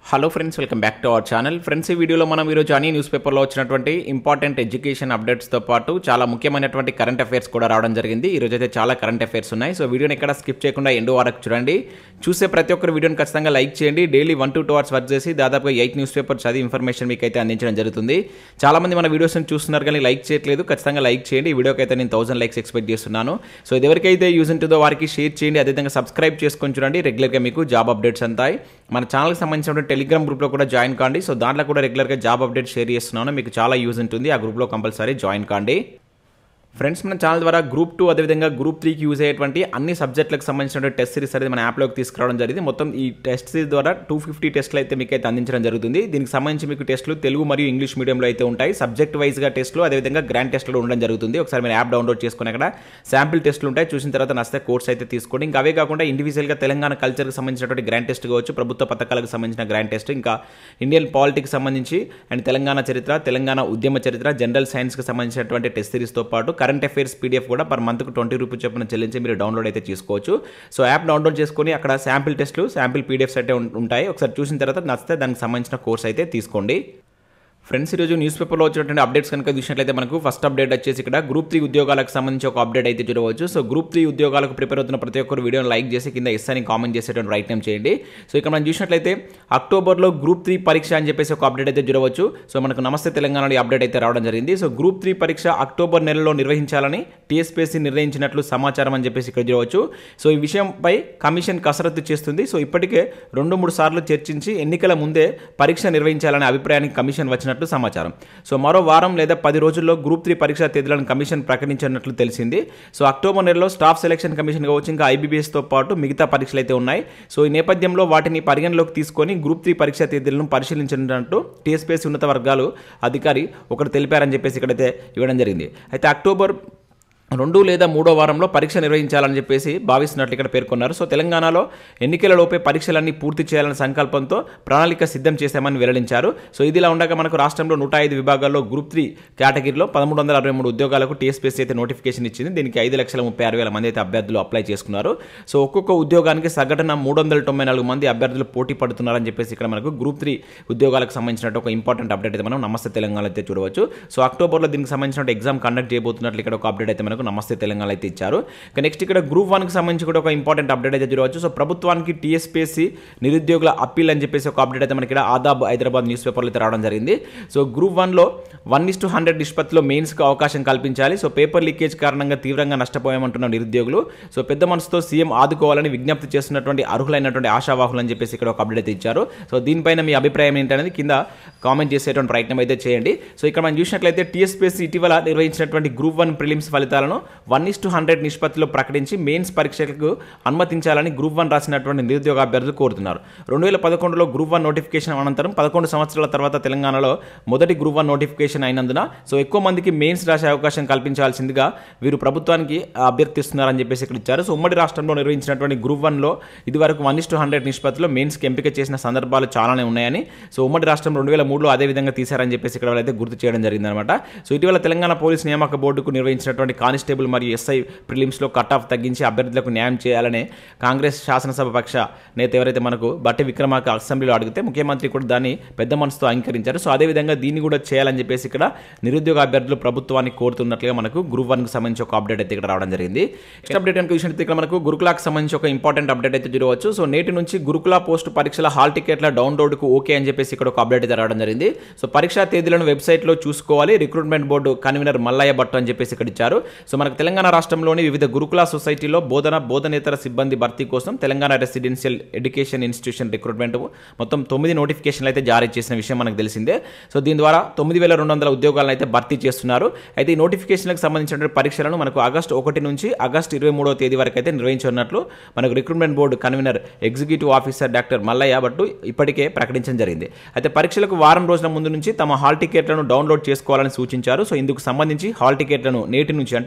hello friends welcome back to our channel friends ఈ వీడియోలో మనం ఈరోజు అన్ని న్యూస్ పేపర్లో వచ్చినటువంటి ఇంపార్టెంట్ ఎడ్యుకేషన్ అప్డేట్స్తో పాటు చాలా ముఖ్యమైనటువంటి కరెంట్ అఫైర్స్ కూడా రావడం జరిగింది ఈ రోజు అయితే చాలా కరెంట్ అఫైర్స్ ఉన్నాయి సో వీడియోని ఎక్కడ స్కిప్ చేయకుండా ఎండు వరకు చూడండి చూసే ప్రతి ఒక్కరు వీడియోని ఖచ్చితంగా లైక్ చేయండి daily one to two hours work చేసి దాదాపుగా ఎయిట్ న్యూస్ పేపర్ చదివి ఇన్ఫర్మేషన్ మీకు అయితే అందించడం జరుగుతుంది చాలా మంది మన వీడియోస్ని చూస్తున్నారు కానీ లైక్ చేయట్లేదు ఖచ్చితంగా లైక్ చేయండి ఈ వీడియోకి అయితే నేను థౌసండ్ లైక్స్ ఎక్స్పెక్ట్ చేస్తున్నాను సో ఇది ఎవరికైతే యూజ్ ఉంటుందో వారికి షేర్ చేయండి అదేవిధంగా సబ్స్క్రైబ్ చేసుకొని చూడండి రెగ్యులర్గా మీకు జాబ్ అప్డేట్స్ అంతాయి మన ఛానల్కి సంబంధించిన టెలిగ్రామ్ గ్రూప్లో కూడా జాయిన్ కాండి సో దాంట్లో కూడా రెగ్యులర్గా జాబ్ అప్డేట్ షేర్ చేస్తున్నాను మీకు చాలా యూజ్ ఉంటుంది ఆ గ్రూప్లో కంపల్సరీ జాయిన్ కాండి ఫ్రెండ్స్ మన ఛానల్ ద్వారా గ్రూప్ టూ అదేవిధంగా గ్రూప్ త్రీకి యూజ్ అయ్యేటువంటి అన్ని సబ్జెక్టులకు సంబంధించిన టెస్ట్ సిరీస్ అనేది మన యాప్లోకి తీసుకురావడం జరిగింది మొత్తం ఈ టెస్ట్ సిరీస్ ద్వారా టూ ఫిఫ్టీ టెస్ట్లు అయితే మీకు అయితే అందించడం జరుగుతుంది దీనికి సంబంధించి మీకు టెస్టులు తెలుగు మరియు ఇంగ్లీష్ మీడియంలో అయితే ఉంటాయి సబ్జెక్ట్ వైజ్గా టెస్టులు అదేవిధంగా గ్రాండ్ టెస్టులు ఉండడం జరుగుతుంది ఒకసారి మీరు యాప్ డౌన్లోడ్ చేసుకుని అక్కడ శాంపిల్ టెస్టులు ఉంటాయి చూసిన తర్వాత నచ్చితే కోర్స్ అయితే తీసుకోండి ఇంకా అవే కాకుండా ఇండివిజువల్గా తెలంగాణ కల్చర్కి సంబంధించినటువంటి గ్రాండ్ టెస్ట్ కావచ్చు ప్రభుత్వ పథకాలకు సంబంధించిన గ్రాండ్ టెస్ట్ ఇంకా ఇండియన్ పాలిటిక్స్ సంబంధించి అండ్ తెలంగాణ చరిత్ర తెలంగాణ ఉద్యమ చరిత్ర జనరల్ సైన్స్కి సంబంధించినటువంటి టెస్ట్ సిరీస్తో పాటు కరెంట్ అఫైర్స్ పీడిఎఫ్ కూడా పర్ మంత్కు ట్వంటీ రూపీస్ చొప్పున చెల్లించి మీరు డౌన్లోడ్ అయితే చేసుకోవచ్చు సో యాప్ డౌన్లోడ్ చేసుకొని అక్కడ శాంపిల్ టెస్ట్లు శాంపిల్ పీడిఎఫ్స్ అయితే ఉం- ఉంటాయి ఒకసారి చూసిన తర్వాత నచ్చితే దానికి సంబంధించిన కోర్స్ అయితే తీసుకోండి ఫ్రెండ్స్ ఈరోజు న్యూస్ పేపర్లో వచ్చినటువంటి అప్డేట్స్ కనుక చూసినట్లయితే మనకు ఫస్ట్ అప్డేట్ వచ్చేసి ఇక్కడ గ్రూప్ త్రీ ఉద్యోగాలకు సంబంధించి ఒక అప్డేట్ అయితే చూడవచ్చు సో గ్రూప్ త్రీ ఉద్యోగాలకు ప్రిపేర్ అవుతున్న ప్రతి ఒక్కరు వీడియోని లైక్ చేసి కింద ఎస్ అని కామెంట్ చేసేటువంటి రైట్ టైం చేయండి సో ఇక్కడ మనం చూసినట్లయితే అక్టోబర్లో గ్రూప్ త్రీ పరీక్ష అని చెప్పేసి ఒక అప్డేట్ అయితే చూడవచ్చు సో మనకు నమస్తే తెలంగాణలో ఈ అప్డేట్ అయితే రావడం జరిగింది సో గ్రూప్ త్రీ పరీక్ష అక్టోబర్ నెలలో నిర్వహించాలని టీఎస్పీఎస్సీ నిర్ణయించినట్లు సమాచారం అని చెప్పేసి ఇక్కడ చూడవచ్చు సో ఈ విషయంపై కమిషన్ కసరత్తు చేస్తుంది సో ఇప్పటికే రెండు మూడు సార్లు చర్చించి ఎన్నికల ముందే పరీక్ష నిర్వహించాలనే అభిప్రాయానికి కమిషన్ వచ్చినట్లు సమాచారం సో మరో వారం లేదా పది రోజుల్లో గ్రూప్ త్రీ పరీక్షా తేదీలను కమిషన్ ప్రకటించినట్లు తెలిసింది సో అక్టోబర్ నెలలో స్టాఫ్ సెలక్షన్ కమిషన్ కావచ్చు ఇంకా ఐబీబీఎస్తో పాటు మిగతా పరీక్షలు అయితే ఉన్నాయి సో ఈ నేపథ్యంలో వాటిని పరిగణలోకి తీసుకొని గ్రూప్ త్రీ పరీక్షా తేదీలను పరిశీలించినట్టు టీఎస్పీఎస్సీ ఉన్నత వర్గాలు అధికారి ఒకటి తెలిపారని చెప్పేసి ఇక్కడైతే ఇవ్వడం జరిగింది అయితే అక్టోబర్ రెండు లేదా మూడో వారంలో పరీక్ష నిర్వహించాలని చెప్పేసి భావిస్తున్నట్లు ఇక్కడ పేర్కొన్నారు సో తెలంగాణలో ఎన్నికలలోపే పరీక్షలన్నీ పూర్తి చేయాలనే సంకల్పంతో ప్రణాళిక సిద్ధం చేశామని వెల్లడించారు సో ఇదిలా ఉండగా మనకు రాష్ట్రంలో నూట ఐదు విభాగాల్లో గ్రూప్ త్రీ కేటగిరీలో పదమూడు వందల అరవై మూడు ఉద్యోగాలకు టీఎస్పీఎస్సీ అయితే నోటిఫికేషన్ ఇచ్చింది దీనికి ఐదు లక్షల ముప్పై ఆరు వేల మంది అయితే అభ్యర్థులు అప్లై చేసుకున్నారు సో ఒక్కొక్క ఉద్యోగానికి సగటున మూడు వందల తొంభై నాలుగు మంది అభ్యర్థులు పోటీ పడుతున్నారని చెప్పేసి ఇక్కడ మనకు గ్రూప్ త్రీ ఉద్యోగాలకు సంబంధించినట్టు ఒక ఇంపార్టెంట్ అప్డేట్ అయితే మనం నమస్తే తెలంగాణ అయితే చూడవచ్చు సో అక్టోబర్లో దీనికి సంబంధించిన ఎగ్జామ్ కండక్ట్ చేయబోతున్నట్లు ఇక్కడ ఒక అప్డేట్ అయితే మనకు నమస్తే తెలంగాణ అయితే ఇచ్చారు ఇక నెక్స్ట్ ఇక్కడ గ్రూప్ వన్కి సంబంధించి కూడా ఒక ఇంపార్టెంట్ అప్డేట్ అయితే చూడవచ్చు సో ప్రభుత్వానికి టీఎస్పీఎస్సీ నిరుద్యోగుల అప్పీల్ అని చెప్పేసి ఒక అప్డేట్ అయితే మనకి ఇక్కడ ఆదాబ్ హైదరాబాద్ న్యూస్ పేపర్లో అయితే రావడం జరిగింది సో గ్రూప్ వన్లో వన్ ఇస్ టు హండ్రెడ్ నిష్పత్తిలో మెయిన్స్కి అవకాశం కల్పించాలి సో పేపర్ లీకేజ్ కారణంగా తీవ్రంగా నష్టపోయామంటున్న నిరుద్యోగులు సో పెద్ద మనసుతో సీఎం ఆదుకోవాలని విజ్ఞప్తి చేస్తున్నటువంటి అర్హులైనటువంటి ఆశావాహులు అని చెప్పేసి ఇక్కడ ఒక అప్డేట్ అయితే ఇచ్చారు సో దీనిపైన మీ అభిప్రాయం ఏంటనేది కింద కామెంట్ చేసేటువంటి ప్రయత్నం అయితే చేయండి సో ఇక్కడ మనం చూసినట్లయితే టీఎస్పీఎస్సీ ఇటీవల నిర్వహించినటువంటి గ్రూప్ వన్ ప్రిలిమ్స్ ఫలితాలను వన్ ఇస్ టు హండ్రెడ్ నిష్పత్తిలో ప్రకటించి మెయిన్స్ పరీక్షలకు అనుమతించాలని గ్రూప్ వన్ రాసినటువంటి నిరుద్యోగ అభ్యర్థులు కోరుతున్నారు రెండు వేల పదకొండులో గ్రూప్ వన్ నోటిఫికేషన్ అనంతరం పదకొండు సంవత్సరాల తర్వాత తెలంగాణలో మొదటి గ్రూప్ వన్ నోటిఫికేషన్ అయినందున సో ఎక్కువ మందికి మెయిన్స్ రాసే అవకాశం కల్పించాల్సిందిగా వీరు ప్రభుత్వానికి అభ్యర్థిస్తున్నారని చెప్పేసి ఇక్కడ ఇచ్చారు సో ఉమ్మడి రాష్ట్రంలో నిర్వహించినటువంటి గ్రూప్ వన్లో ఇదివరకు వన్ ఇస్ టు హండ్రెడ్ నిష్పత్తిలో మెయిన్స్కి ఎంపిక చేసిన సందర్భాలు చాలానే ఉన్నాయని సో ఉమ్మడి రాష్ట్రం రెండు వేల మూడులో అదే విధంగా తీశారని చెప్పేసి ఇక్కడ వాళ్ళైతే గుర్తు చేయడం జరిగిందనమాట సో ఇటీవల తెలంగాణ పోలీస్ నియామక బోర్డుకు నిర్వహించినటువంటి కానిస్టేబుల్ మరియు ఎస్ఐ ప్రిలిమ్స్లో కట్ ఆఫ్ తగ్గించి అభ్యర్థులకు న్యాయం చేయాలనే కాంగ్రెస్ శాసనసభ పక్ష నేత ఎవరైతే మనకు బట్టి విక్రమార్క అసెంబ్లీలో అడిగితే ముఖ్యమంత్రి కూడా దాన్ని పెద్ద మనసుతో అంగీకరించారు సో అదేవిధంగా దీన్ని కూడా చేయాలని చెప్పేసి ఇక్కడ నిరుద్యోగ అభ్యర్థులు ప్రభుత్వాన్ని కోరుతున్నట్లుగా మనకు గ్రూప్ వన్కి సంబంధించి ఒక అప్డేట్ అయితే ఇక్కడ రావడం జరిగింది నెక్స్ట్ అప్డేట్ కనుక చూసినట్లయితే ఇక్కడ మనకు గురుకులాకి సంబంధించి ఒక ఇంపార్టెంట్ అప్డేట్ అయితే చూడవచ్చు సో నేటి నుంచి గురుకుల పోస్ట్ పరీక్షల హాల్ టికెట్ల డౌన్లోడ్కు ఓకే అని చెప్పేసి ఇక్కడ ఒక అప్డేట్ అయితే రావడం జరిగింది సో పరీక్షా తేదీలను వెబ్సైట్లో చూసుకోవాలి recruitment board convener Mallaiah Bhatt అని చెప్పేసి ఇక్కడ ఇచ్చారు సో మనకు తెలంగాణ రాష్ట్రంలోని వివిధ గురుకుల సొసైటీలో బోధన బోధనేతర సిబ్బంది భర్తీ కోసం Telangana residential education institution recruitment మొత్తం తొమ్మిది నోటిఫికేషన్లు అయితే జారీ చేసిన విషయం మనకు తెలిసిందే సో దీని ద్వారా తొమ్మిది వేల రెండు వందల ఉద్యోగాలను అయితే భర్తీ చేస్తున్నారు అయితే ఈ నోటిఫికేషన్లకు సంబంధించిన పరీక్షలను మనకు ఆగస్టు ఒకటి నుంచి ఆగస్టు ఇరవై మూడవ తేదీ వరకు అయితే నిర్వహించనున్నట్లు మనకు recruitment board convener executive officer doctor Mallaiah Bhattu ఇప్పటికే ప్రకటించడం జరిగింది అయితే పరీక్షలకు వారం రోజుల ముందు నుంచి తమ హాల్ టికెట్లను డౌన్లోడ్ చేసుకోవాలని సూచించారు సో ఇందుకు సంబంధించి హాల్ టికెట్లను నేటి నుంచి అంటే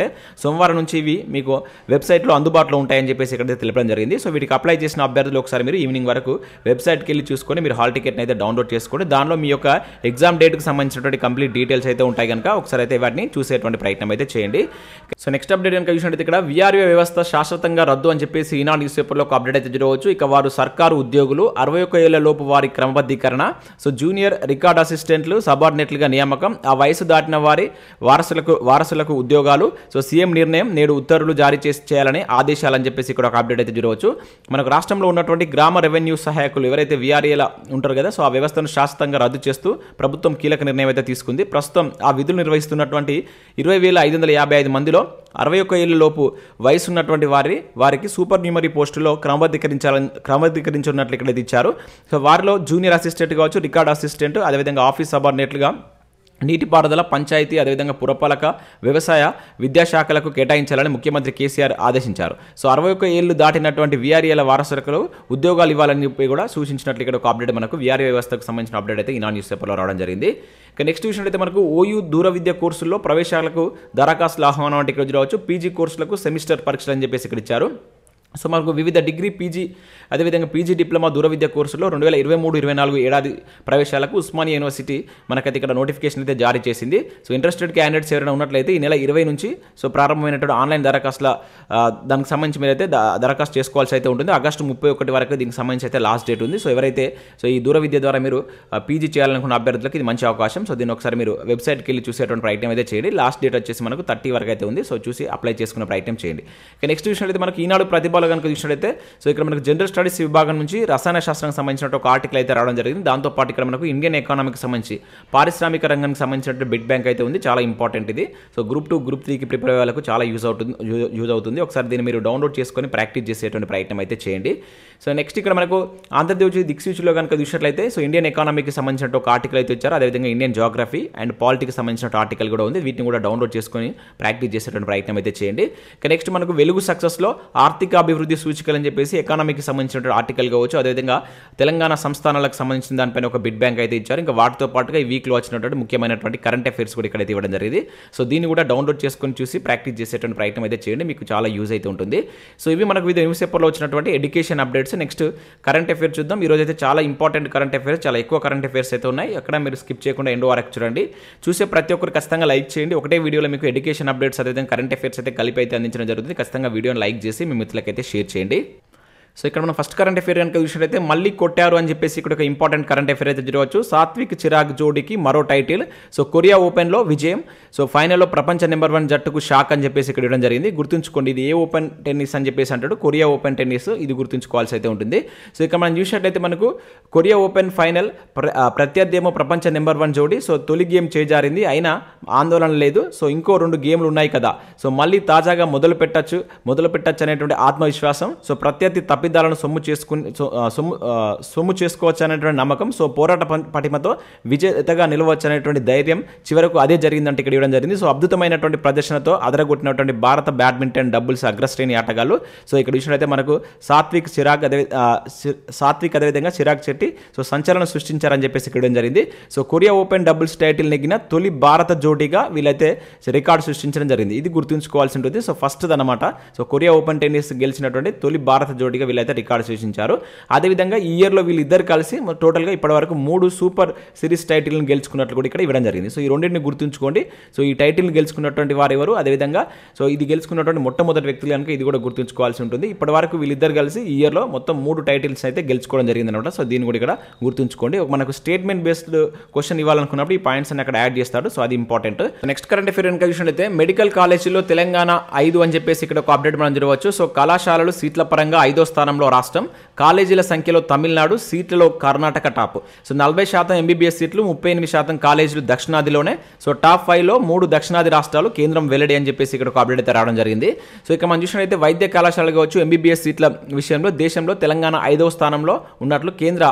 సోమవారం నుంచి ఇవి మీకు వెబ్సైట్లో అందుబాటులో ఉంటాయని చెప్పేసి ఇక్కడ తెలపడం జరిగింది సో వీటికి అప్లై చేసిన అభ్యర్థులు ఒకసారి మీరు ఈవినింగ్ వరకు వెబ్సైట్కి వెళ్ళి చూసుకొని మీరు హాల్ టికెట్ని అయితే డౌన్లోడ్ చేసుకోండి దానిలో మీ యొక్క ఎగ్జామ్ డేట్కి సంబంధించినటువంటి కంప్లీట్ డీటెయిల్స్ అయితే ఉంటాయి కనుక ఒకసారి అయితే వాటిని చూసేటువంటి ప్రయత్నం అయితే చేయండి సో నెక్స్ట్ అప్డేట్ కనుక చూసినట్టు ఇక్కడ విఆర్ఓ వ్యవస్థ శాశ్వతంగా రద్దు అని చెప్పేసి ఈనాడు న్యూస్ పేపర్లో ఒక అప్డేట్ అయితే చూడవచ్చు ఇక వారు సర్కారు ఉద్యోగులు అరవై ఒక్క ఏళ్ల లోపు వారి క్రమబద్ధీకరణ సో జూనియర్ రికార్డ్ అసిస్టెంట్లు సబార్డినేట్లుగా నియామకం ఆ వయసు దాటిన వారి వారసులకు వారసులకు ఉద్యోగాలు సో సీఎం నిర్ణయం నేడు ఉత్తర్వులు జారీ చేసి చేయాలని ఆదేశాలని చెప్పేసి ఇక్కడ ఒక అప్డేట్ అయితే చూడవచ్చు మనకు రాష్ట్రంలో ఉన్నటువంటి గ్రామ రెవెన్యూ సహాయకులు ఎవరైతే విఆర్ఏల ఉంటారు కదా సో ఆ వ్యవస్థను శాశ్వతంగా రద్దు చేస్తూ ప్రభుత్వం కీలక నిర్ణయం అయితే తీసుకుంది ప్రస్తుతం ఆ విధులు నిర్వహిస్తున్నటువంటి ఇరవై వేల ఐదు వందల యాభై ఐదు మందిలో అరవై ఒక్క ఏళ్ళ లోపు వయసు ఉన్నటువంటి వారి వారికి సూపర్ న్యూమరీ పోస్టులో క్రమబద్ధీకరించాలని క్రమబద్ధీకరించున్నట్లు ఇక్కడ ఇచ్చారు సో వారిలో జూనియర్ అసిస్టెంట్ కావచ్చు రికార్డ్ అసిస్టెంట్ అదేవిధంగా ఆఫీస్ సబార్డినేట్లుగా నీటిపారుదల పంచాయతీ అదేవిధంగా పురపాలక వ్యవసాయ విద్యాశాఖలకు కేటాయించాలని ముఖ్యమంత్రి కేసీఆర్ ఆదేశించారు సో అరవై ఒక్క ఏళ్ళు దాటినటువంటి వీఆర్ఏల వారసులకు ఉద్యోగాలు ఇవ్వాలని చెప్పి కూడా సూచించినట్లు ఇక్కడ ఒక అప్డేట్ మనకు వీఆర్ఏ వ్యవస్థకు సంబంధించిన అప్డేట్ అయితే ఈనా న్యూస్ పేపర్లో రావడం జరిగింది ఇక నెక్స్ట్ విషయం అయితే మనకు ఓయూ దూర విద్య కోర్సుల్లో ప్రవేశాలకు దరఖాస్తుల ఆహ్వానం అంటే ఇక్కడ రావచ్చు పీజీ కోర్సులకు సెమిస్టర్ పరీక్షలు అని చెప్పేసి ఇక్కడ ఇచ్చారు సో మనకు వివిధ డిగ్రీ పీజీ అదేవిధంగా పీజీ డిప్లొమా దూర విద్య కోర్సులో రెండు వేల ఇరవై మూడు ఇరవై నాలుగు ఏడాది ప్రవేశాలకు ఉస్మానియా యూనివర్సిటీ మనకైతే ఇక్కడ నోటిఫికేషన్ అయితే జారీ చేసింది సో ఇంట్రెస్టెడ్ క్యాండిడేట్స్ ఎవరైనా ఉన్నట్లయితే ఈ నెల ఇరవై నుంచి సో ప్రారంభమైనటువంటి ఆన్లైన్ దరఖాస్తుల ఆ, దానికి సంబంధించి మీరైతే ద- దరఖాస్తు చేసుకోవాల్సి అయితే ఉంటుంది ఆగస్టు ముప్పై ఒకటి వరకు దీనికి సంబంధించి అయితే లాస్ట్ డేట్ ఉంది సో ఎవరైతే సో ఈ దూర విద్య ద్వారా మీరు పీజీ చేయాలనుకున్న అభ్యర్థులకు ఇది మంచి అవకాశం సో దీన్ని ఒకసారి మీరు వెబ్సైట్కి వెళ్ళి చూసేటువంటి ప్రయత్నం అయితే చేయండి లాస్ట్ డేట్ వచ్చేసి మనకు థర్టీ వరకు అయితే ఉంది సో చూసి అప్లై చేసుకునే ప్రయత్నం చేయండి ఇక నెక్స్ట్ విషయం అయితే మనకి ఈనాడు ప్రతిభలో కనుక చూసినట్లయితే సో ఇక్కడ మనకు జనరల్ స్టడీస్ విభాగం నుంచి రసాయన శాస్త్రానికి సంబంధించిన ఒక ఆర్టికల్ అయితే రావడం జరిగింది దాంతో పాటు ఇక్కడ మనకు ఇండియన్ ఎకానమీకి సంబంధించి పారిశ్రామిక రంగానికి సంబంధించిన బిడ్ బ్యాంక్ అయితే ఉంది చాలా ఇంపార్టెంట్ ఇది సో గ్రూప్ టూ గ్రూప్ త్రీకి ప్రిపేర్ అయ్యే వాళ్ళకు చాలా యూజ్ అవుతుంది యూ- యూజ్ అవుతుంది ఒకసారి దీన్ని మీరు డౌన్లోడ్ చేసుకొని ప్రాక్టీస్ చేసేటువంటి ప్రయత్నం అయితే చేయండి సో నెక్స్ట్ ఇక్కడ మనకు ఆంధ్రదేశ్ దిక్సూచిలో కనుక చూసినట్లయితే సో ఇండియన్ ఎకానమీకి సంబంధించిన ఒక ఆర్టికల్ అయితే ఇచ్చారు అదేవిధంగా ఇండియన్ జాగ్రఫీ అండ్ పాలిటిక్స్ సంబంధించిన ఆర్టికల్ కూడా ఉంది వీటిని కూడా డౌన్లోడ్ చేసుకొని ప్రాక్టీస్ చేసేటువంటి ప్రయత్నం అయితే చేయండి ఇక నెక్స్ట్ మనకు వెలుగు సక్సెస్లో ఆర్థిక అభివృద్ధి సూచికలు అని చెప్పేసి ఎకానమీకి సంబంధించిన ఆర్టికల్ కావచ్చు అదేవిధంగా తెలంగాణ సంస్థానాలకు సంబంధించిన దానిపైన ఒక బిడ్ బ్యాంక్ అయితే ఇచ్చారు ఇంకా వాటితో పాటుగా ఈ వీక్లో వచ్చినటువంటి ముఖ్యమైనటువంటి కరెంట్ అఫైర్స్ కూడా ఇక్కడైతే ఇవ్వడం జరిగింది సో దీన్ని కూడా డౌన్లోడ్ చేసుకొని చూసి ప్రాక్టీస్ చేసేటువంటి ప్రయత్నం అయితే చేయండి మీకు చాలా యూజ్ అయితే ఉంటుంది సో ఇవి మనకు వివిధ న్యూస్ పేపర్లో వచ్చినటువంటి education updates next current affairs చూద్దాం ఈ రోజు అయితే చాలా ఇంపార్టెంట్ కరెంట్ అఫైర్స్ చాలా ఎక్కువ కరెంట్ అఫైర్స్ అయితే ఉన్నాయి అక్కడ మీరు స్కిప్ చేయకుండా ఎండో వరకు చూడండి చూసే ప్రతి ఒక్కరు ఖచ్చితంగా లైక్ చేయండి ఒకటే వీడియోలో మీకు ఎడ్యుకేషన్ అప్డేట్స్ అదేవిధంగా కరెంట్ అఫైర్స్ అయితే కలిపి అయితే అందించడం జరుగుతుంది ఖచ్చితంగా వీడియోని లైక్ చేసి మీ మిత్రులకైతే షేర్ చేయండి సో ఇక్కడ మనం ఫస్ట్ కరెంట్ అఫేర్ కనుక చూసినట్టయితే మళ్ళీ కొట్టారు అని చెప్పేసి ఇక్కడ ఒక ఇంపార్టెంట్ కరెంట్ అఫేర్ అయితే చూడవచ్చు సాత్విక్ చిరాగ్ జోడీకి మరో టైటిల్ సో కొరియా ఓపెన్లో విజయం సో ఫైనల్లో ప్రపంచ నెంబర్ వన్ జట్టుకు షాక్ అని చెప్పేసి ఇక్కడ ఇవ్వడం జరిగింది గుర్తుంచుకోండి ఇది ఏ ఓపెన్ టెన్నిస్ అని చెప్పేసి అంటాడు కొరియా ఓపెన్ టెన్నిస్ ఇది గుర్తుంచుకోవాల్సి అయితే ఉంటుంది సో ఇక్కడ మనం చూసినట్టయితే మనకు కొరియా ఓపెన్ ఫైనల్ ప్ర- ఆ, ప్రత్యర్థి ఏమో ప్రపంచ నెంబర్ వన్ జోడీ సో తొలి గేమ్ చేజారింది అయినా ఆందోళన లేదు సో ఇంకో రెండు గేమ్లు ఉన్నాయి కదా సో మళ్ళీ తాజాగా మొదలు పెట్టచ్చు మొదలు పెట్టచ్చు అనేటువంటి ఆత్మవిశ్వాసం సో ప్రత్యర్థి తప్పిదాలను సొమ్ము చేసుకుని సో, ఆ, సొమ్ము ఆ, సొమ్ము చేసుకోవచ్చు అనేటువంటి నమ్మకం సో పోరాట ప- పటిమతో విజేతగా నిలవచ్చు అనేటువంటి ధైర్యం చివరకు అదే జరిగిందంటే ఇక్కడ ఇవ్వడం జరిగింది సో అద్భుతమైనటువంటి ప్రదర్శనతో అదరగొట్టినటువంటి భారత బ్యాడ్మింటన్ డబుల్స్ అగ్రశ్రేణి ఆటగాళ్ళు సో ఇక్కడ చూసినట్లయితే మనకు సాత్విక్ చిరాగ్ అదే ఆ, సి- సాత్విక్ అదేవిధంగా చిరాగ్ శెట్టి సో సంచలనం సృష్టించారని చెప్పేసి ఇక్కడ ఇవ్వడం జరిగింది so Korea open doubles title నెగ్గిన తొలి భారత జోడీగా వీళ్ళైతే రికార్డు సృష్టించడం జరిగింది ఇది గుర్తుంచుకోవాల్సి ఉంటుంది సో ఫస్ట్ అనమాట సో కొరియా ఓపెన్ టెన్నిస్ గెలిచినటువంటి తొలి భారత జోడీగా వీళ్ళైతే రికార్డు సృష్టించారు అదేవిధంగా ఈ ఇయర్లో వీళ్ళిద్దరు కలిసి టోటల్గా ఇప్పటివరకు మూడు సూపర్ సిరీస్ టైటిల్ని గెలుచుకున్నట్లు కూడా ఇక్కడ ఇవ్వడం జరిగింది సో ఈ రెండింటిని గుర్తుంచుకోండి సో ఈ టైటిల్ని గెలుచుకున్నటువంటి వారు ఎవరు అదేవిధంగా సో ఇది గెలుచుకున్నటువంటి మొట్టమొదటి వ్యక్తులు కనుక ఇది కూడా గుర్తుంచుకోవాల్సి ఉంటుంది ఇప్పటి వరకు వీళ్ళిద్దరు కలిసి ఈ ఇయర్లో మొత్తం మూడు టైటిల్స్ అయితే గెలుచుకోవడం జరిగింది అనమాట సో దీన్ని కూడా ఇక్కడ గుర్తుంచుకోండి ఒక మనకు స్టేట్మెంట్ బేస్డ్ క్వశ్చన్ ఇవ్వాలనుకున్నప్పుడు ఈ పాయింట్స్ అన్ని అక్కడ యాడ్ చేస్తాడు సో అది ఇంపార్టెంట్ నెక్స్ట్ కరెంట్ అఫేర్ కనుక చూసినట్లయితే మెడికల్ కాలేజీలో తెలంగాణ ఐదు అని చెప్పేసి ఇక్కడ ఒక అప్డేట్ మనం చూడవచ్చు సో కళాశాలలు సీట్ల పరంగా ఐదో స్థానంలో రాష్ట్రం కాలేజీల సంఖ్యలో తమిళనాడు సీట్లలో కర్ణాటక టాప్ సో నలభై శాతం ఎంబీబీఎస్ సీట్లు ముప్పై ఎనిమిది శాతం కాలేజీలు దక్షిణాదిలోనే సో టాప్ ఫైవ్లో మూడు దక్షిణాది రాష్ట్రాలు కేంద్రం వెల్లడి అని చెప్పేసి ఇక్కడ ఒక అప్డేట్ అయితే రావడం జరిగింది సో ఇక మనం చూసినట్లయితే వైద్య కళాశాలలు కావచ్చు ఎంబీబీఎస్ సీట్ల విషయంలో దేశంలో తెలంగాణ ఐదవ స్థానంలో ఉన్నట్లు కేంద్ర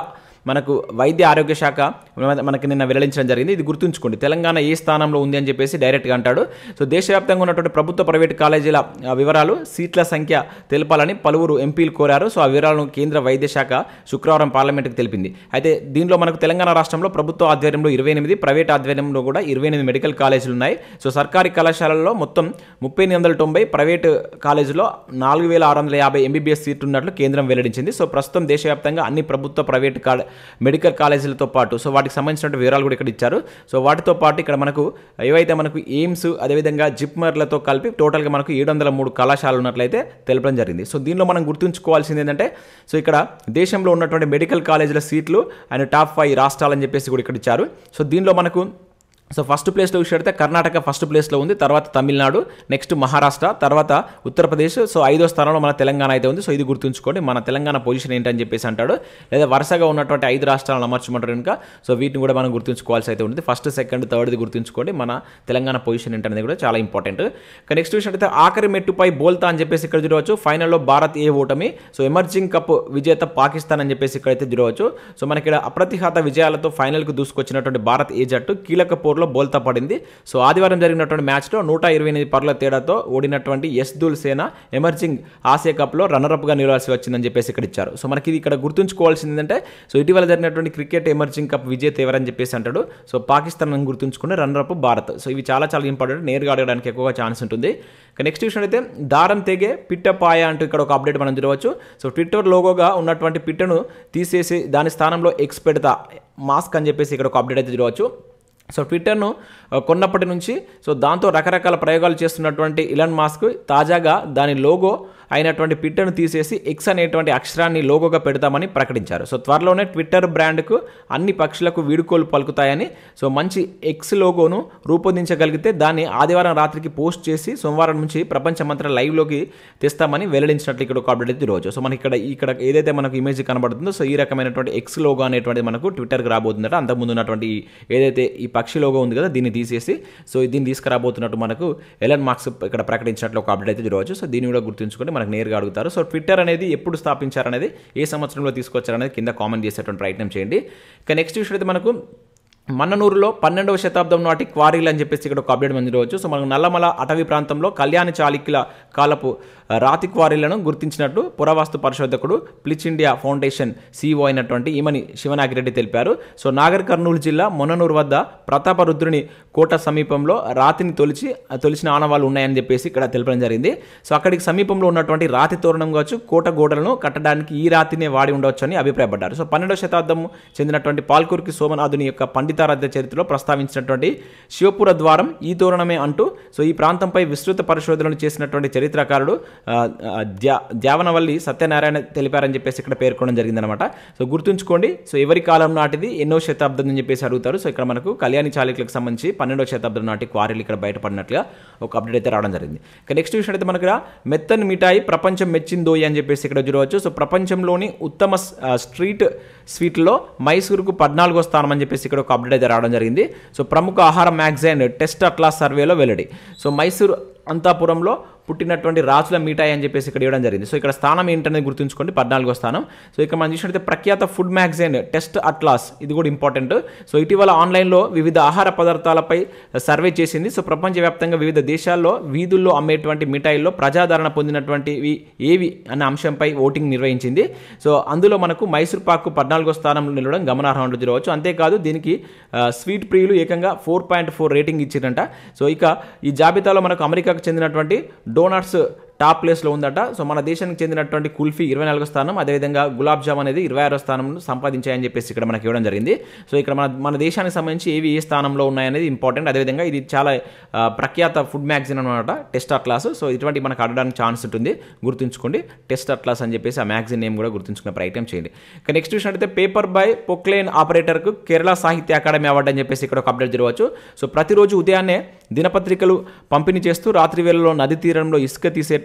మనకు వైద్య ఆరోగ్య శాఖ మన- మనకి నిన్న వెల్లడించడం జరిగింది ఇది గుర్తుంచుకోండి తెలంగాణ ఏ స్థానంలో ఉంది అని చెప్పేసి డైరెక్ట్గా అంటాడు సో దేశవ్యాప్తంగా ఉన్నటువంటి ప్రభుత్వ ప్రైవేట్ కాలేజీల ఆ, వివరాలు సీట్ల సంఖ్య తెలపాలని పలువురు ఎంపీలు కోరారు సో ఆ వివరాలను కేంద్ర వైద్య శాఖ శుక్రవారం పార్లమెంట్కి తెలిపింది అయితే దీనిలో మనకు తెలంగాణ రాష్ట్రంలో ప్రభుత్వ ఆధ్వర్యంలో ఇరవై ఎనిమిది ప్రైవేట్ ఆధ్వర్యంలో కూడా ఇరవై ఎనిమిది మెడికల్ కాలేజీలు ఉన్నాయి సో సర్కారీ కళాశాలల్లో మొత్తం ముప్పై ఎనిమిది వందల తొంభై ప్రైవేట్ కాలేజీలో నాలుగు వేల ఆరు వందల యాభై ఎంబీబీఎస్ సీట్లు ఉన్నట్లు కేంద్రం వెల్లడించింది సో ప్రస్తుతం దేశవ్యాప్తంగా అన్ని ప్రభుత్వ ప్రైవేట్ కాలే మెడికల్ కాలేజీలతో పాటు సో వాటికి సంబంధించిన వివరాలు కూడా ఇక్కడ ఇచ్చారు సో వాటితో పాటు ఇక్కడ మనకు ఏవైతే మనకు ఎయిమ్స్ అదేవిధంగా జిప్మర్లతో కలిపి టోటల్గా మనకు ఏడు వందల మూడు కళాశాలలు ఉన్నట్లయితే తెలపడం జరిగింది సో దీనిలో మనం గుర్తుంచుకోవాల్సింది ఏంటంటే సో ఇక్కడ దేశంలో ఉన్నటువంటి మెడికల్ కాలేజీల సీట్లు అండ్ టాప్ ఫైవ్ రాష్ట్రాలని చెప్పేసి కూడా ఇక్కడ ఇచ్చారు సో దీనిలో మనకు సో ఫస్ట్ ప్లేస్లో చూసినట్టే కర్ణాటక ఫస్ట్ ప్లేస్లో ఉంది తర్వాత తమిళనాడు నెక్స్ట్ మహారాష్ట్ర తర్వాత ఉత్తరప్రదేశ్ సో ఐదో స్థానంలో మన తెలంగాణ అయితే ఉంది సో ఇది గుర్తుంచుకోండి మన తెలంగాణ పొజిషన్ ఏంటని చెప్పేసి అంటాడు లేదా వరుసగా ఉన్నటువంటి ఐదు రాష్ట్రాలను అమర్చమంటారు కనుక సో వీటిని కూడా మనం గుర్తుంచుకోవాల్సి అయితే ఉంటుంది ఫస్ట్ సెకండ్ థర్డ్ది గుర్తుంచుకోండి మన తెలంగాణ పొజిషన్ ఏంటనేది కూడా చాలా ఇంపార్టెంట్ ఇక నెక్స్ట్ చూసినట్టయితే ఆఖరి మెట్టుపై బోల్తా అని చెప్పేసి ఇక్కడ చూడవచ్చు ఫైనల్లో భారత్ ఏ ఓటమి సో ఎమర్జింగ్ కప్ విజేత పాకిస్తాన్ అని చెప్పేసి ఇక్కడైతే చూడవచ్చు సో మనకి ఇక్కడ అప్రతిహత విజయాలతో ఫైనల్కు దూసుకొచ్చినటువంటి భారత్ ఏ జట్టు కీలక పోరులో బోల్తా పడింది సో ఆదివారం జరిగినటువంటి మ్యాచ్లో నూట ఇరవై ఎనిమిది పరుల తేడాతో ఓడినటువంటి ఎస్ దుల్ సేన ఎమర్జింగ్ ఆసియా కప్లో రన్నరప్గా నిలవాల్సి వచ్చిందని చెప్పేసి ఇక్కడ ఇచ్చారు సో మనకి ఇది ఇక్కడ గుర్తుంచుకోవాల్సింది ఏంటంటే సో ఇటీవల జరిగినటువంటి క్రికెట్ ఎమర్జింగ్ కప్ విజేత ఎవరని చెప్పేసి అంటాడు సో పాకిస్తాన్ అని గుర్తుంచుకుని రన్నరప్ భారత్ సో ఇవి చాలా చాలా ఇంపార్టెంట్ నేరుగా అడగడానికి ఎక్కువగా ఛాన్స్ ఉంటుంది ఇక నెక్స్ట్ విషయం అయితే దారం తెగే పిట్టపాయ అంటూ ఇక్కడ ఒక అప్డేట్ మనం చూడవచ్చు సో ట్విట్టర్ లోగోగా ఉన్నటువంటి పిట్టను తీసేసి దాని స్థానంలో ఎక్స్ పెడతా మాస్క్ అని చెప్పేసి ఇక్కడ ఒక అప్డేట్ అయితే చూడవచ్చు సో ట్విట్టర్ను ఆ, కొన్నప్పటి నుంచి సో దాంతో రకరకాల ప్రయోగాలు చేస్తున్నటువంటి ఇలాన్ మాస్క్ తాజాగా దాని లోగో అయినటువంటి ట్విట్టర్ను తీసేసి ఎక్స్ అనేటువంటి అక్షరాన్ని లోగోగా పెడతామని ప్రకటించారు సో త్వరలోనే ట్విట్టర్ బ్రాండ్కు అన్ని పక్షులకు వీడుకోలు పలుకుతాయని సో మంచి ఎక్స్ లోగోను రూపొందించగలిగితే దాన్ని ఆదివారం రాత్రికి పోస్ట్ చేసి సోమవారం నుంచి ప్రపంచమంతా లైవ్లోకి తెస్తామని వెల్లడించినట్లు ఇక్కడ ఒక అప్డేట్ అయితే రోజు సో మనకి ఇక్కడ ఇక్కడ ఏదైతే మనకు ఇమేజ్ కనబడుతుందో సో ఈ రకమైనటువంటి ఎక్స్ లోగో అనేటువంటిది మనకు ట్విట్టర్కి రాబోతుందట అంతకుముందు ఉన్నటువంటి ఈ ఏదైతే ఈ పక్షి లోగో ఉంది కదా దీన్ని తీసేసి సో దీన్ని తీసుకురాబోతున్నట్టు మనకు ఎలన్ మార్క్స్ ఇక్కడ ప్రకటించినట్లు ఒక అప్డేట్ అయితే చూడవచ్చు సో దీన్ని కూడా గుర్తుంచుకొని మనకు నేరుగా అడుగుతారు సో ట్విట్టర్ అనేది ఎప్పుడు స్థాపించారనేది ఏ సంవత్సరంలో తీసుకొచ్చారనేది కింద కామెంట్ చేసేటువంటి ప్రయత్నం చేయండి ఇక నెక్స్ట్ విషయం అయితే మనకు మన్ననూరులో పన్నెండవ శతాబ్దం నాటి క్వారీలు అని చెప్పేసి ఇక్కడ ఒక అప్డేట్ మంది చూడవచ్చు సో మనకు నల్లమల అటవీ ప్రాంతంలో కళ్యాణ చాళుక్యుల కాలపు ఆ, రాతి క్వారీలను గుర్తించినట్టు పురావస్తు పరిశోధకుడు ప్లిచ్ ఇండియా ఫౌండేషన్ సీఈఓ అయినటువంటి ఈమని శివనాగిరెడ్డి తెలిపారు సో నాగర్ కర్నూలు జిల్లా మొన్ననూరు వద్ద ప్రతాపరుద్రుని కోట సమీపంలో రాతిని తొలిచి తొలిచిన ఆనవాళ్ళు ఉన్నాయని చెప్పేసి ఇక్కడ తెలపడం జరిగింది సో అక్కడికి సమీపంలో ఉన్నటువంటి రాతి తోరణం కావచ్చు కోట గోడలను కట్టడానికి ఈ రాతినే వాడి ఉండవచ్చు అని అభిప్రాయపడ్డారు సో పన్నెండవ శతాబ్దం చెందినటువంటి పాల్కూర్కి సోమనాథుని యొక్క పండితారాధ్య చరిత్రలో ప్రస్తావించినటువంటి శివపుర ద్వారం ఈ తోరణమే అంటూ సో ఈ ప్రాంతంపై విస్తృత పరిశోధనలు చేసినటువంటి చరిత్రకారుడు ఆ, ఆ, ద్యా ద్యావనవల్లి సత్యనారాయణ తెలిపారని చెప్పేసి ఇక్కడ పేర్కొనడం జరిగిందనమాట సో గుర్తుంచుకోండి సో ఎవరి కాలం నాటిది ఎన్నో శతాబ్దం అని చెప్పేసి అడుగుతారు సో ఇక్కడ మనకు కళ్యాణి చాళుక్యులకు సంబంధించి పన్నెండవ శతాబ్దం నాటి క్వారీలు ఇక్కడ బయటపడినట్లుగా ఒక అప్డేట్ అయితే రావడం జరిగింది ఇక నెక్స్ట్ విషయం అయితే మనకు ఇక్కడ మెత్తని మిఠాయి ప్రపంచం మెచ్చిందోయి అని చెప్పేసి ఇక్కడ చూడవచ్చు సో ప్రపంచంలోని ఉత్తమ స్- ఆ, స్ట్రీట్ స్వీట్లో మైసూరుకు పద్నాలుగో స్థానం అని చెప్పేసి ఇక్కడ ఒక అప్డేట్ అయితే రావడం జరిగింది సో ప్రముఖ ఆహార మ్యాగజైన్ టెస్ట్ అట్లాస్ సర్వేలో వెల్లడి సో మైసూరు అంతాపురంలో పుట్టినటువంటి రాజుల మిఠాయి అని చెప్పేసి ఇక్కడ ఇవ్వడం జరిగింది సో ఇక్కడ స్థానం ఏంటనేది గుర్తుంచుకోండి పద్నాలుగో స్థానం సో ఇక్కడ మనం చూసినట్లయితే ప్రఖ్యాత ఫుడ్ మ్యాగజైన్ టెస్ట్ అట్లాస్ ఇది కూడా ఇంపార్టెంట్ సో ఇటీవల ఆన్లైన్లో వివిధ ఆహార పదార్థాలపై సర్వే చేసింది సో ప్రపంచవ్యాప్తంగా వివిధ దేశాల్లో వీధుల్లో అమ్మేటువంటి మిఠాయిల్లో ప్రజాదరణ పొందినటువంటివి ఏవి అనే అంశంపై ఓటింగ్ నిర్వహించింది సో అందులో మనకు మైసూర్ పాకు పద్నాలుగో స్థానంలో నిలవడం గమనార్హం అంటూ చూడవచ్చు అంతేకాదు దీనికి ఆ, స్వీట్ ప్రియులు ఏకంగా ఫోర్ పాయింట్ ఫోర్ రేటింగ్ ఇచ్చిరంట సో ఇక ఈ జాబితాలో మనకు అమెరికాకు చెందినటువంటి డోనట్స్ టాప్ ప్లేస్లో ఉందట సో మన దేశానికి చెందినటువంటి కుల్ఫీ ఇరవై నాలుగో స్థానం అదేవిధంగా గులాబ్ జామ్ అనేది ఇరవై ఆరో స్థానం సంపాదించాయని చెప్పేసి ఇక్కడ మనకి ఇవ్వడం జరిగింది సో ఇక్కడ మన మన దేశానికి సంబంధించి ఏవి ఏ స్థానంలో ఉన్నాయనేది ఇంపార్టెంట్ అదేవిధంగా ఇది చాలా ఆ, ప్రఖ్యాత ఫుడ్ మ్యాగజైన్ అనమాట టెస్ట్ అట్లాస్ సో ఇటువంటి మనకు అడగడానికి ఛాన్స్ ఉంటుంది గుర్తుంచుకోండి టెస్ట్ అట్లాస్ అని చెప్పేసి ఆ మ్యాగజైన్ నేమ్ కూడా గుర్తుంచుకునే ప్రయత్నం చేయండి ఇక నెక్స్ట్ విషయం అయితే పేపర్ బై పొక్లైన్ ఆపరేటర్కు కేరళ సాహిత్య అకాడమీ అవార్డు అని చెప్పేసి ఇక్కడ ఒక అప్డేట్ జరగవచ్చు సో ప్రతిరోజు ఉదయాన్నే దినపత్రికలు పంపిణీ చేస్తూ రాత్రి వేళలో నది తీరంలో ఇసుక తీసేటువంటి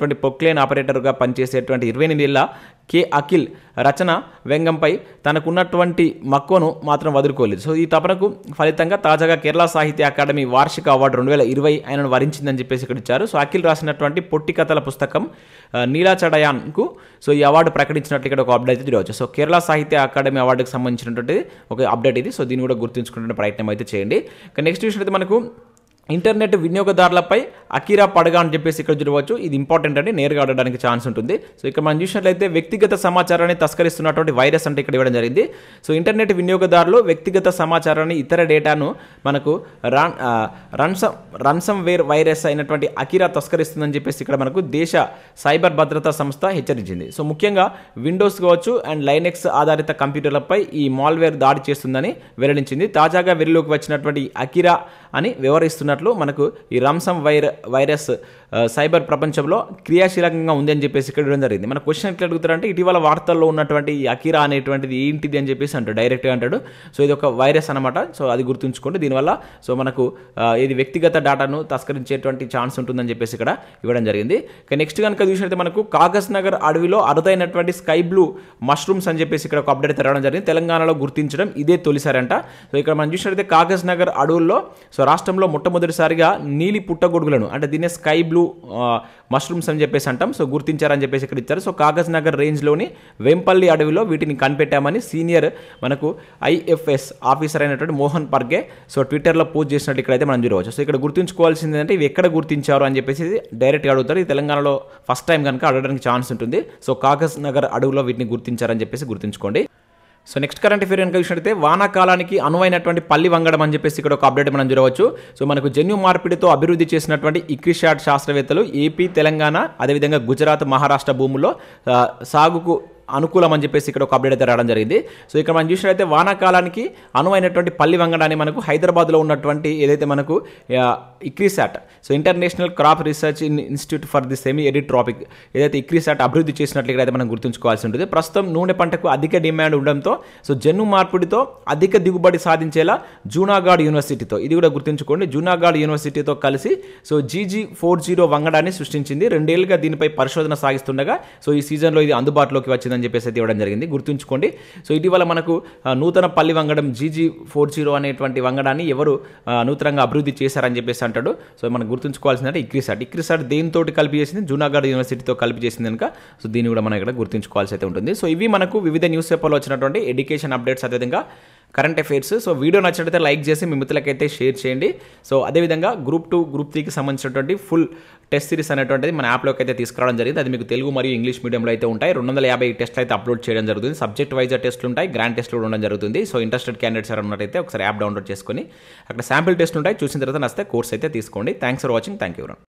పనిచేసేటువంటి పొక్లేన్ ఆపరేటర్గా పనిచేసేటువంటి ఇరవై ఎనిమిదేళ్ల కె అఖిల్ రచన వ్యంగంపై తనకున్నటువంటి మక్కువను మాత్రం వదులుకోలేదు సో ఈ తపనకు ఫలితంగా తాజాగా కేరళ సాహిత్య అకాడమీ వార్షిక అవార్డు రెండు వేల ఇరవై ఆయనను వరించిందని చెప్పేసి ఇక్కడ ఇచ్చారు సో అఖిల్ రాసినటువంటి పొట్టి కథల పుస్తకం ఆ, నీలాచడయాన్కు సో ఈ అవార్డు ప్రకటించినట్లు ఇక్కడ ఒక అప్డేట్ అయితే చూడవచ్చు సో కేరళ సాహిత్య అకాడమీ అవార్డుకి సంబంధించినటువంటి ఒక అప్డేట్ ఇది సో దీన్ని కూడా గుర్తుంచుకునే ప్రయత్నం అయితే చేయండి ఇక నెక్స్ట్ విషయం అయితే మనకు ఇంటర్నెట్ వినియోగదారులపై అకీరా పడగా అని చెప్పేసి ఇక్కడ చూడవచ్చు ఇది ఇంపార్టెంట్ అండి నేరుగా ఆడడానికి ఛాన్స్ ఉంటుంది సో ఇక్కడ మనం చూసినట్లయితే వ్యక్తిగత సమాచారాన్ని తస్కరిస్తున్నటువంటి వైరస్ అంటే ఇక్కడ ఇవ్వడం జరిగింది సో ఇంటర్నెట్ వినియోగదారులు వ్యక్తిగత సమాచారాన్ని ఇతర డేటాను మనకు run ransom ransomware virus అయినటువంటి అకీరా తస్కరిస్తుందని చెప్పేసి ఇక్కడ మనకు దేశ సైబర్ భద్రతా సంస్థ హెచ్చరించింది సో ముఖ్యంగా విండోస్ కావచ్చు అండ్ లైనెక్స్ ఆధారిత కంప్యూటర్లపై ఈ మాల్వేర్ దాడి చేస్తుందని వెల్లడించింది తాజాగా వెలుగులోకి వచ్చినటువంటి ఈ అకిరా అని వివరిస్తున్నట్లు మనకు ఈ రంసమ్ వైర వైరస్ ఆ, సైబర్ ప్రపంచంలో క్రియాశీలకంగా ఉంది అని చెప్పేసి ఇక్కడ ఇవ్వడం జరిగింది మన క్వశ్చన్ ఎట్లా అడుగుతారంటే ఇటీవల వార్తల్లో ఉన్నటువంటి ఈ అకిరా అనేటువంటిది ఏంటిది అని చెప్పేసి అంటాడు డైరెక్ట్గా అంటాడు సో ఇది ఒక వైరస్ అనమాట సో అది గుర్తుంచుకోండి దీనివల్ల సో మనకు ఆ, ఇది వ్యక్తిగత డేటాను తస్కరించేటువంటి ఛాన్స్ ఉంటుందని చెప్పేసి ఇక్కడ ఇవ్వడం జరిగింది ఇక నెక్స్ట్ కనుక చూసినట్లయితే మనకు కాగజ్ నగర్ అడవిలో అరుదైనటువంటి స్కై బ్లూ మష్రూమ్స్ అని చెప్పేసి ఇక్కడ ఒక అప్డేట్ తెరవడం జరిగింది తెలంగాణలో గుర్తించడం ఇదే తొలిసారంట సో ఇక్కడ మనం చూసినట్లయితే కాగజ్ నగర్ అడవుల్లో సో రాష్ట్రంలో మొట్టమొదటిసారిగా నీలి పుట్టగొడుగులను అంటే దీన్ని స్కై బ్లూ మష్రూమ్స్ అని చెప్పేసి అంటాం సో గుర్తించారని చెప్పేసి ఇక్కడ ఇచ్చారు సో కాగజ్ నగర్ రేంజ్లోని వెంపల్లి అడవిలో వీటిని కనిపెట్టామని సీనియర్ మనకు ఐఎఫ్ఎస్ ఆఫీసర్ అయినటువంటి మోహన్ పర్గే సో ట్విట్టర్లో పోస్ట్ చేసినట్టు ఇక్కడైతే మనం చూడవచ్చు సో ఇక్కడ గుర్తుంచుకోవాల్సింది అంటే ఇవి ఎక్కడ గుర్తించారు అని చెప్పేసి డైరెక్ట్గా అడుగుతారు ఈ తెలంగాణలో ఫస్ట్ టైం కనుక అడగడానికి ఛాన్స్ ఉంటుంది సో కాగజ్ నగర్ అడవిలో వీటిని గుర్తించారని చెప్పేసి గుర్తుంచుకోండి సో నెక్స్ట్ కరెంట్ అఫేర్ కనుక చూసినట్లయితే వానాకాలానికి అనువైనటువంటి పల్లి వంగడం అని చెప్పేసి ఇక్కడ ఒక అప్డేట్ మనం చూడవచ్చు సో మనకు జన్యు మార్పిడితో అభివృద్ధి చేసినటువంటి ఇక్రిషాట్ శాస్త్రవేత్తలు ఏపీ తెలంగాణ అదేవిధంగా గుజరాత్ మహారాష్ట్ర భూముల్లో ఆ, సాగుకు అనుకూలం అని చెప్పేసి ఇక్కడ ఒక అప్డేట్ అయితే రావడం జరిగింది సో ఇక్కడ మనం చూసినట్లయితే వానాకాలానికి అనువైనటువంటి పల్లి వంగడాన్ని మనకు హైదరాబాద్లో ఉన్నటువంటి ఏదైతే మనకు ఆ, ICRISAT so international crop research in institute for the semi arid tropic ఏదైతే ఇక్రిసాట్ అభివృద్ధి చేసినట్లు ఇక్కడైతే మనం గుర్తుంచుకోవాల్సి ఉంటుంది ప్రస్తుతం నూనె పంటకు అధిక డిమాండ్ ఉండడంతో సో జన్ను మార్పిడితో అధిక దిగుబడి సాధించేలా జూనాగాడ్ యూనివర్సిటీతో ఇది కూడా గుర్తుంచుకోండి జూనాగాడ్ యూనివర్సిటీతో కలిసి సో జీజీ ఫోర్ జీరో వంగడాన్ని సృష్టించింది రెండేళ్లుగా దీనిపై పరిశోధన సాగిస్తుండగా సో ఈ సీజన్లో ఇది అందుబాటులోకి వచ్చిందని చెప్పేసి అయితే ఇవ్వడం జరిగింది గుర్తుంచుకోండి సో ఇటీవల మనకు ఆ, నూతన పల్లి వంగడం జీజీ ఫోర్ జీరో అనేటువంటి వంగడాన్ని ఎవరు ఆ, నూతనంగా అభివృద్ధి చేశారని చెప్పేసి అంటాడు సో మనం గుర్తుంచుకోవాల్సిందంటే ఇక్రిసాట్ ఇక్రిసాట్ దేనితోటి కలిపి చేసింది జూనాగఢ్ యూనివర్సిటీతో కలిపి చేసింది కనుక సో దీన్ని కూడా మనం ఇక్కడ గుర్తుంచుకోవాల్సి అయితే ఉంటుంది సో ఇవి మనకు వివిధ న్యూస్ పేపర్లో వచ్చినటువంటి ఎడ్యుకేషన్ అప్డేట్స్ అదేవిధంగా కరెంట్ అఫైర్స్ సో వీడియో నచ్చినట్లయితే లైక్ చేసి మీ మిత్రులకైతే షేర్ చేయండి సో అదేవిధంగా గ్రూప్ టూ గ్రూప్ త్రీకి సంబంధించినటువంటి ఫుల్ టెస్ట్ సిరీస్ అనేటువంటిది మన యాప్లోకి అయితే తీసుకురావడం జరిగింది అది మీకు తెలుగు మరియు ఇంగ్లీష్ మీడియంలో అయితే ఉంటాయి రెండు వందల యాభై టెస్ట్లు అయితే అప్లోడ్ చేయడం జరుగుతుంది సబ్జెక్ట్ వైజ్ టెస్ట్లు ఉంటాయి గ్రాండ్ టెస్ట్లు కూడా ఉండడం జరుగుతుంది సో ఇంట్రెస్టెడ్ క్యాండిడేట్స్ ఎవరైనా ఉన్నట్టయితే ఒకసారి యాప్ డౌన్లోడ్ చేసుకొని అక్కడ శాంపిల్ టెస్ట్ ఉంటాయి చూసిన తర్వాత నస్తే కోర్స్ అయితే తీసుకోండి thanks for watching thank you